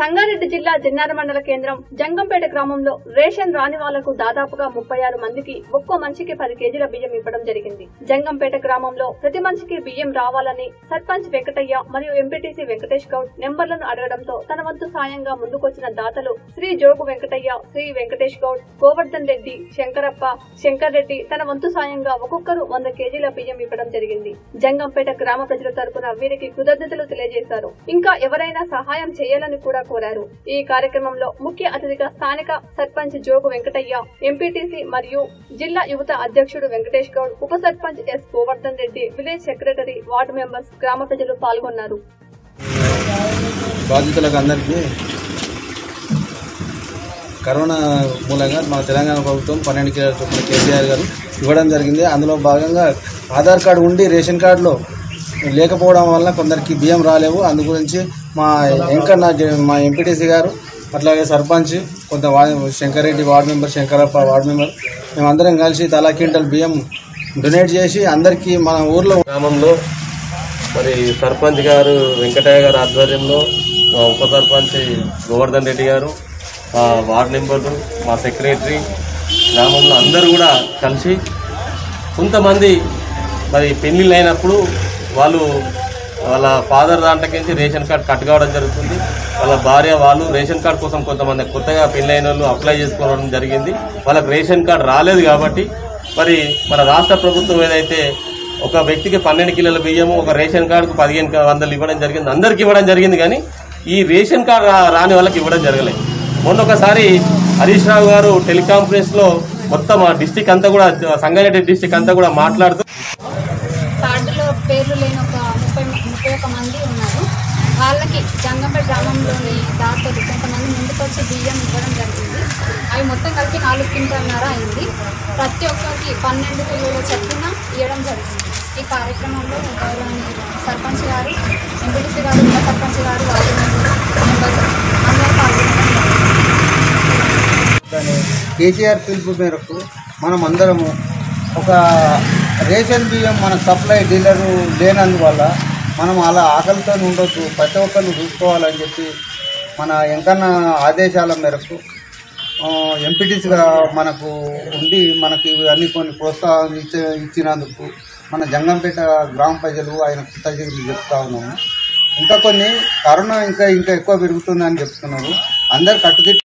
సంగారెడ్డి జిల్లా జిన్నార మండల కేంద్రం జంగంపేట గ్రామంలో రేషన్ రాని వాళ్లకు దాదాపుగా ముప్పై ఆరు మందికి ఒక్కో మనిషికి పది కేజీల బియ్యం ఇవ్వడం జరిగింది జంగంపేట గ్రామంలో ప్రతి మనిషికి బియ్యం రావాలని సర్పంచ్ వెంకటయ్య మరియు ఎంపీటీసీ వెంకటేష్ గౌడ్ నెంబర్లను అడగడంతో తన వంతు సాయంగా ముందుకొచ్చిన దాతలు శ్రీ జోగు వెంకటయ్య శ్రీ వెంకటేష్ గౌడ్ గోవర్ధన్ రెడ్డి శంకరప్ప శంకర్ రెడ్డి తన వంతు సాయంగా ఒక్కొక్కరు వంద కేజీల బియ్యం ఇవ్వడం జరిగింది జంగంపేట గ్రామ ప్రజల తరపున వీరికి కృతజ్ఞతలు తెలియజేశారు ఇంకా ఎవరైనా సహాయం చేయాలని కూడా కోరారు ఈ కార్యక్రమంలో ముఖ్య అతిథిగా స్థానిక సర్పంచ్ జోగు వెంకటయ్య ఎంపీటీసీ మరియు జిల్లా యువత అధ్యక్షుడు వెంకటేష్ గౌడ్ ఉప sarpanch S Govardhan Reddy village secretary ward members గ్రామ ప్రజలు పాల్గొన్నారు బాధితులకు అందరికీ కరోనా మూలంగా మన తెలంగాణ ప్రభుత్వం పన్నెండు కిలోల చొప్పున కేసీఆర్ గారు ఇవ్వడం జరిగింది అందులో భాగంగా ఆధార్ కార్డు ఉండి రేషన్ కార్డులో లేకపోవడం వల్ల కొందరికి బియ్యం రాలేవు అందు గురించి మా వెంకన్న జ- మా ఎంపీటీసీ గారు అట్లాగే సర్పంచ్ కొంత వా- Shankareddy ward member Shankarappa ward member మేమందరం కలిసి తలా క్వింటల్ బియ్యం డొనేట్ చేసి అందరికీ మన ఊర్లో గ్రామంలో మరి సర్పంచ్ గారు వెంకటయ్య గారి ఆధ్వర్యంలో మా ఉప సర్పంచ్ గోవర్ధన్ రెడ్డి గారు మా వార్డు మెంబర్లు మా సెక్రటరీ గ్రామంలో అందరూ కూడా కలిసి కొంతమంది మరి పెళ్లిళ్ళు అయినప్పుడు వాళ్ళు వాళ్ళ ఫాదర్ దాంట్లోకించి రేషన్ కార్డ్ కట్ కావడం జరుగుతుంది వాళ్ళ భార్య వాళ్ళు రేషన్ కార్డ్ కోసం కొంతమంది కొత్తగా పెళ్ళైన వాళ్ళు అప్లై చేసుకోవడం జరిగింది వాళ్ళకి రేషన్ కార్డ్ రాలేదు కాబట్టి మరి మన రాష్ట్ర ప్రభుత్వం ఏదైతే ఒక వ్యక్తికి పన్నెండు కిలోల బియ్యము ఒక రేషన్ కార్డుకు పదిహేను క- వందలు ఇవ్వడం జరిగింది అందరికి ఇవ్వడం జరిగింది కానీ ఈ రేషన్ కార్డు రా- రాని వాళ్ళకి ఇవ్వడం జరగలేదు మొన్న ఒకసారి హరీష్ రావు గారు టెలికాన్ఫరెన్స్ లో మొత్తం ఆ డిస్టిక్ అంతా కూడా సంగారెడ్డి డిస్టిక్ అంతా కూడా మాట్లాడుతూ కార్డులో పేర్లు లేని ఒక ముప్పై ముప్పై ఒక మంది ఉన్నారు వాళ్ళకి జంగంపేట గ్రామంలోని దాతలు కొంతమంది ముందుకొచ్చి బియ్యం ఇవ్వడం జరిగింది అవి మొత్తం కలిపి నాలుగు క్వింటాలన్నర అయింది ప్రతి ఒక్కరికి పన్నెండు కిలోల చొప్పున ఇవ్వడం జరిగింది ఈ కార్యక్రమంలో గౌరవనీయులు సర్పంచ్ గారు ఎంపీటీసీ గారు ఉప సర్పంచ్ గారు వార్డు మెంబర్లు మెంబర్లు అందరూ పాల్గొనడం జరిగింది కానీ కేసీఆర్ పిలుపు మేరకు మనం అందరము ఒక రేషన్ బియ్యం మన సప్లై డీలరు లేనందువల్ల మనం అలా ఆకలితో ఉండొద్దు ప్రతి ఒక్కరిని చూసుకోవాలని చెప్పి మన ఎంకన్న ఆదేశాల మేరకు ఎంపీటీసీగా మనకు ఉండి మనకి ఇవన్నీ కొన్ని ప్రోత్సాహం ఇచ్చే ఇచ్చినందుకు మన జంగంపేట గ్రామ ప్రజలు ఆయన కృతజ్ఞతలు చెప్తా ఉన్నాము ఇంకా కొన్ని కరోనా ఇంకా ఇంకా ఎక్కువ పెరుగుతుందని చెప్తున్నారు అందరు కట్టుదిట్టు